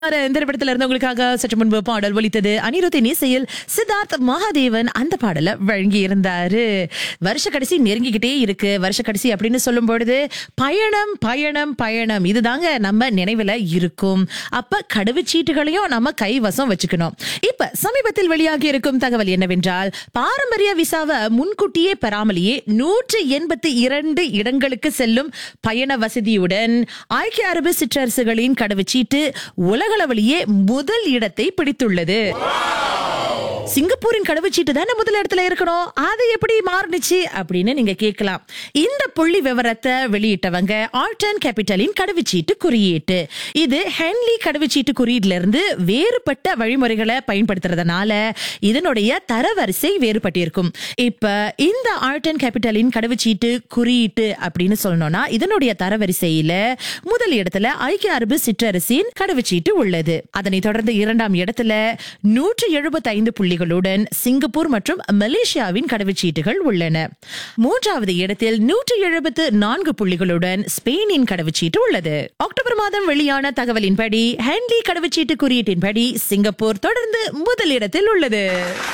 இந்த திரைப்படத்துல இருந்து உங்களுக்காக சற்று முன்பு பாடல் ஒலித்தது அனிருத்தின் இசையில் சித்தார்த் மகாதேவன் அந்த பாடலை வழங்கி இருந்தாரு வருஷ கடைசி நெருங்கிக்கிட்டே இருக்கு வருஷ கடைசி அப்படின்னு சொல்லும் பொழுது பயணம் பயணம் பயணம் இதுதாங்க நம்ம நினைவுல இருக்கும் அப்ப கடவுச்சீட்டுகளையும் நம்ம கைவசம் வச்சுக்கணும் இப்ப சமீபத்தில் வெளியாகி இருக்கும் தகவல் என்னவென்றால் பாரம்பரிய விசாவை முன்கூட்டியே பெறாமலேயே நூற்று எண்பத்தி இரண்டு இடங்களுக்கு செல்லும் பயண வசதியுடன் ஐக்கிய அரபு சிற்றரசுகளின் கடவுச்சீட்டு உலகளவிலேயே முதல் இடத்தை பிடித்துள்ளது சிங்கப்பூரின் கடவுச்சீட்டு தானே முதல் இடத்துல இருக்கணும் அது எப்படி மாறுனுச்சு அப்படின்னு நீங்க கேட்கலாம் இந்த புள்ளி விவரத்தை வெளியிட்டவங்க ஆர்ட் அண்ட் கேபிட்டலின் கடவுச்சீட்டு குறியீட்டு இது ஹென்லி கடவுச்சீட்டு குறியீடுல இருந்து வேறுபட்ட வழிமுறைகளை பயன்படுத்துறதுனால இதனுடைய தரவரிசை வேறுபட்டிருக்கும் இப்ப இந்த ஆர்ட் அண்ட் கேபிட்டலின் கடவுச்சீட்டு குறியீட்டு அப்படின்னு சொல்லணும்னா இதனுடைய தரவரிசையில முதல் இடத்துல ஐக்கிய அரபு சிற்றரசின் கடவுச்சீட்டு உள்ளது அதனைத் தொடர்ந்து இரண்டாம் இடத்துல நூற்று எழுபத்தி ஐந்து புள்ளிகளுடன் சிங்கப்பூர் மற்றும் மலேசியாவின் கடவுச்சீட்டுகள் உள்ளன மூன்றாவது இடத்தில் நூற்று எழுபத்து நான்கு புள்ளிகளுடன் ஸ்பெயினின் கடவுச்சீட்டு உள்ளது அக்டோபர் மாதம் வெளியான தகவலின்படி ஹென்லி கடவுச்சீட்டு குறியீட்டின்படி சிங்கப்பூர் தொடர்ந்து முதலிடத்தில் உள்ளது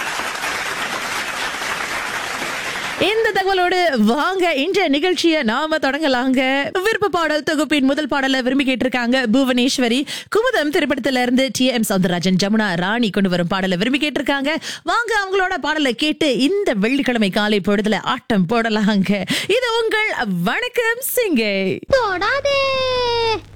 இந்த தகவலோடு வாங்க இன்றைய நிகழ்ச்சியை நாம தொடங்கலாங்க விருப்ப பாடல் தொகுப்பின் முதல் பாடலை விரும்பி கேட்டிருக்காங்க புவனேஸ்வரி குமுதம் திரைப்படத்துல இருந்து டி எம் சவுந்தரராஜன் ஜமுனா ராணி கொண்டு வரும் பாடலை விரும்பி கேட்டிருக்காங்க வாங்க அவங்களோட பாடலை கேட்டு இந்த வெள்ளிக்கிழமை காலை பொழுதுல ஆட்டம் போடலாங்க இது உங்கள் வணக்கம் சிங்கை தொடாதே